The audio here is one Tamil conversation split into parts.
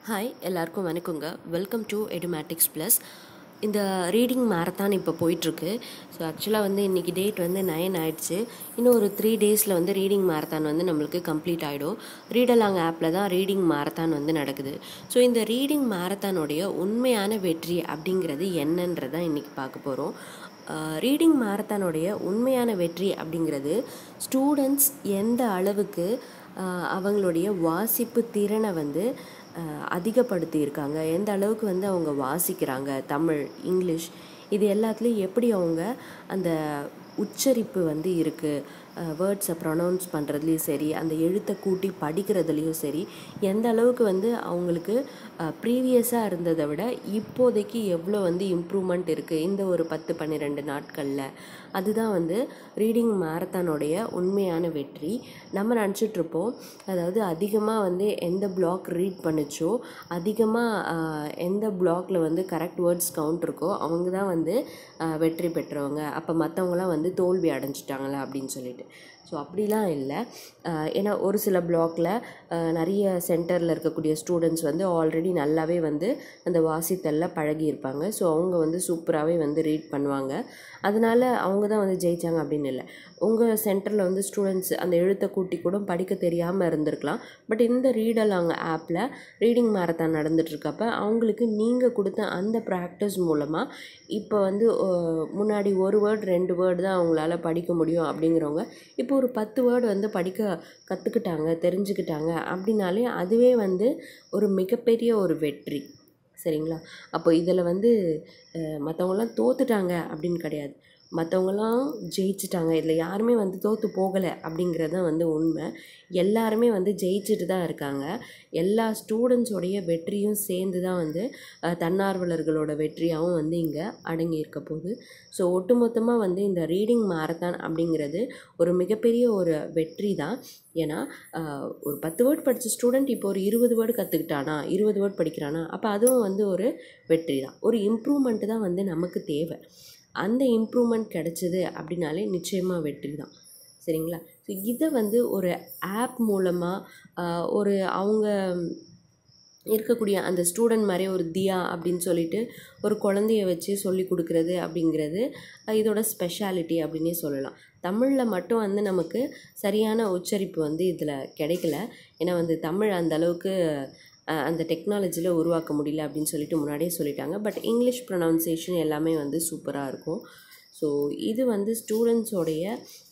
ஹாய் எல்லாருக்கும் வணக்கங்க வெல்கம் டு எடுமேட்டிக்ஸ் ப்ளஸ் இந்த ரீடிங் மேரத்தான் இப்போ போயிட்டுருக்கு ஸோ ஆக்சுவலாக வந்து இன்றைக்கி டேட் வந்து நைன் ஆயிடுச்சு இன்னும் ஒரு த்ரீ டேஸில் வந்து ரீடிங் மேரத்தான் வந்து நம்மளுக்கு கம்ப்ளீட் ஆகிடும் ரீடலாங் ஆப்பில் தான் ரீடிங் மேரத்தான் வந்து நடக்குது ஸோ இந்த ரீடிங் மேரத்தானுடைய உண்மையான வெற்றி அப்படிங்கிறது என்னன்றதான் இன்றைக்கி பார்க்க போகிறோம் ரீடிங் மேரத்தானுடைய உண்மையான வெற்றி அப்படிங்கிறது ஸ்டூடெண்ட்ஸ் எந்த அளவுக்கு ஆஹ், அவங்களுடைய வாசிப்பு திறனை வந்து ஆஹ், அதிகப்படுத்தியிருக்காங்க எந்த அளவுக்கு வந்து அவங்க வாசிக்கிறாங்க தமிழ் இங்கிலீஷ் இது எல்லாத்துலேயும் எப்படி அவங்க அந்த உச்சரிப்பு வந்து இருக்குது வேர்ட்ஸை ப்ரொனவுன்ஸ் பண்ணுறதுலையும் சரி அந்த எழுத்தை கூட்டி படிக்கிறதுலையும் சரி எந்த அளவுக்கு வந்து அவங்களுக்கு ப்ரீவியஸாக இருந்ததை விட இப்போதைக்கு எவ்வளோ வந்து இம்ப்ரூவ்மெண்ட் இருக்குது இந்த ஒரு பத்து பன்னிரெண்டு நாட்களில் அதுதான் வந்து ரீடிங் மேரத்தானுடைய உண்மையான வெற்றி நம்ம நினச்சிட்ருப்போம் அதாவது அதிகமாக வந்து எந்த பிளாக் ரீட் பண்ணுச்சோ அதிகமாக எந்த பிளாக்ல வந்து கரெக்ட் வேர்ட்ஸ் கவுண்ட் இருக்கோ அவங்க தான் வந்து ஆஹ், வெற்றி பெற்றவங்க அப்போ மற்றவங்களாம் வந்து தோல்வி அடைஞ்சிட்டாங்களா அப்படின்னு சொல்லிட்டு ஸோ அப்படிலாம் இல்லை ஆஹ், ஏன்னா ஒரு சில பிளாக்ல நிறைய சென்டரில் இருக்கக்கூடிய ஸ்டூடெண்ட்ஸ் வந்து ஆல்ரெடி நல்லாவே வந்து அந்த வாசித்தல்ல பழகியிருப்பாங்க ஸோ அவங்க வந்து சூப்பராகவே வந்து ரீட் பண்ணுவாங்க அதனால அவங்க தான் வந்து ஜெயிச்சாங்க அப்படின்னு இல்லை உங்கள் சென்டரில் வந்து ஸ்டூடெண்ட்ஸ் அந்த எழுத்தை கூட்டி கூட படிக்க தெரியாமல் இருந்திருக்கலாம் பட் இந்த ரீடலாங்க ஆப்பில் ரீடிங் மேரத்தான் நடந்துட்டு இருக்கப்ப அவங்களுக்கு நீங்கள் கொடுத்த அந்த ப்ராக்டிஸ் மூலமாக இப்போ வந்து அஹ், முன்னாடி ஒரு வேர்டு ரெண்டு வேர்டு தான் அவங்களால படிக்க முடியும் அப்படிங்கிறவங்க இப்போ ஒரு பத்து வேர்டு வந்து படிக்க கற்றுக்கிட்டாங்க தெரிஞ்சுக்கிட்டாங்க அப்படின்னாலே அதுவே வந்து ஒரு மிகப்பெரிய ஒரு வெற்றி சரிங்களா அப்போ இதில் வந்து மற்றவங்களாம் தோத்துட்டாங்க அப்படின்னு கிடையாது மற்றவங்களாம் ஜெயிச்சிட்டாங்க இதில் யாருமே வந்து தோற்று போகலை அப்படிங்கிறது தான் வந்து உண்மை எல்லாருமே வந்து ஜெயிச்சுட்டு தான் இருக்காங்க எல்லா ஸ்டூடெண்ட்ஸோடைய வெற்றியும் சேர்ந்து தான் வந்து அஹ், தன்னார்வலர்களோட வெற்றியாகவும் வந்து இங்கே அடங்கி இருக்க போகுது ஸோ ஒட்டுமொத்தமாக வந்து இந்த ரீடிங் மேரத்தான் அப்படிங்கிறது ஒரு மிகப்பெரிய ஒரு வெற்றி தான் ஏன்னா ஆஹ், ஒரு பத்து வேர்ட் படித்த ஸ்டூடெண்ட் இப்போ ஒரு இருபது வேர்டு கற்றுக்கிட்டானா இருபது வேர்ட் படிக்கிறானா அப்போ அதுவும் வந்து ஒரு வெற்றி தான் ஒரு இம்ப்ரூவ்மெண்ட்டு தான் வந்து நமக்கு தேவை அந்த இம்ப்ரூவ்மெண்ட் கிடைச்சது அப்படின்னாலே நிச்சயமாக வெற்றி தான் சரிங்களா ஸோ இதை வந்து ஒரு ஆப் மூலமாக ஒரு அவங்க இருக்கக்கூடிய அந்த ஸ்டூடெண்ட் மாதிரி ஒரு தியா அப்படின்னு சொல்லிட்டு ஒரு குழந்தைய வச்சு சொல்லி கொடுக்குறது அப்படிங்கிறது அஹ், இதோட ஸ்பெஷாலிட்டி அப்படின்னே சொல்லலாம் தமிழில் மட்டும் வந்து நமக்கு சரியான உச்சரிப்பு வந்து இதில் கிடைக்கல ஏன்னா வந்து தமிழ் அந்த அளவுக்கு அஹ், அந்த டெக்னாலஜியில் உருவாக்க முடியல அப்படின்னு சொல்லிட்டு முன்னாடியே சொல்லிட்டாங்க பட் இங்கிலீஷ் ப்ரொனவுன்சேஷன் எல்லாமே வந்து சூப்பராக இருக்கும் ஸோ இது வந்து ஸ்டூடெண்ட்ஸோடைய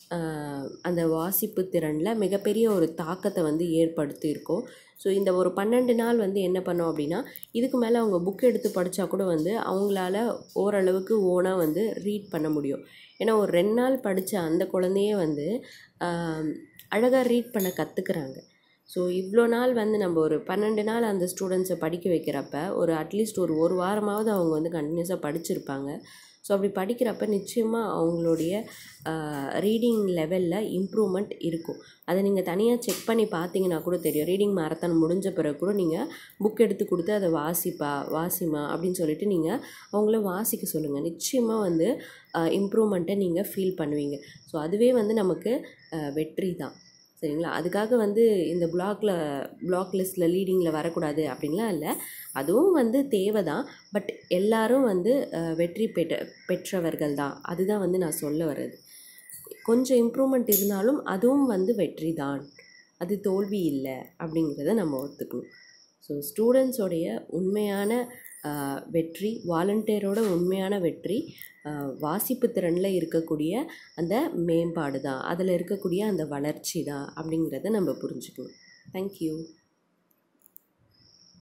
அந்த வாசிப்பு திறனில் மிகப்பெரிய ஒரு தாக்கத்தை வந்து ஏற்படுத்தியிருக்கோம் ஸோ இந்த ஒரு பன்னெண்டு நாள் வந்து என்ன பண்ணோம் அப்படின்னா இதுக்கு மேலே அவங்க புக் எடுத்து படித்தா கூட வந்து அவங்களால ஓரளவுக்கு ஓனாக வந்து ரீட் பண்ண முடியும் ஏன்னா ஒரு ரெண்டு நாள் படித்த அந்த குழந்தையே வந்து அழகாக ரீட் பண்ண கற்றுக்குறாங்க ஸோ இவ்வளோ நாள் வந்து நம்ம ஒரு பன்னெண்டு நாள் அந்த ஸ்டூடெண்ட்ஸை படிக்க வைக்கிறப்ப ஒரு அட்லீஸ்ட் ஒரு ஒரு வாரமாவது அவங்க வந்து கண்டினியூஸாக படிச்சிருப்பாங்க ஸோ அப்படி படிக்கிறப்ப நிச்சயமாக அவங்களுடைய ரீடிங் லெவலில் இம்ப்ரூவ்மெண்ட் இருக்கும் அதை நீங்கள் தனியாக செக் பண்ணி பார்த்தீங்கன்னா கூட தெரியும் ரீடிங் மேரத்தான் முடிஞ்ச பிறகு கூட நீங்கள் புக் எடுத்து கொடுத்து அதை வாசிப்பா வாசிமா அப்படின்னு சொல்லிட்டு நீங்கள் அவங்கள வாசிக்க சொல்லுங்கள் நிச்சயமாக வந்து இம்ப்ரூவ்மெண்ட்டை நீங்கள் ஃபீல் பண்ணுவீங்க ஸோ அதுவே வந்து நமக்கு அஹ், வெற்றி தான் சரிங்களா அதுக்காக வந்து இந்த பிளாக்ல பிளாக் லிஸ்ட்டில் லீடிங்கில் வரக்கூடாது அப்படின்லாம் இல்லை அதுவும் வந்து தேவை தான் பட் எல்லாரும் வந்து அஹ், வெற்றி பெற்ற பெற்றவர்கள் தான் அதுதான் வந்து நான் சொல்ல வர்றது கொஞ்சம் இம்ப்ரூவ்மெண்ட் இருந்தாலும் அதுவும் வந்து வெற்றி தான் அது தோல்வி இல்லை அப்படிங்கிறத நம்ம ஒத்துக்கணும் ஸோ ஸ்டூடெண்ட்ஸோடைய உண்மையான ஆஹ், வெற்றி வாலண்டியரோட உண்மையான வெற்றி ஆஹ், வாசிப்பு திறனில் இருக்கக்கூடிய அந்த மேம்பாடு தான் அதில் இருக்கக்கூடிய அந்த வளர்ச்சி தான் அப்படிங்கிறத நம்ம புரிஞ்சுக்கணும் தேங்க்யூ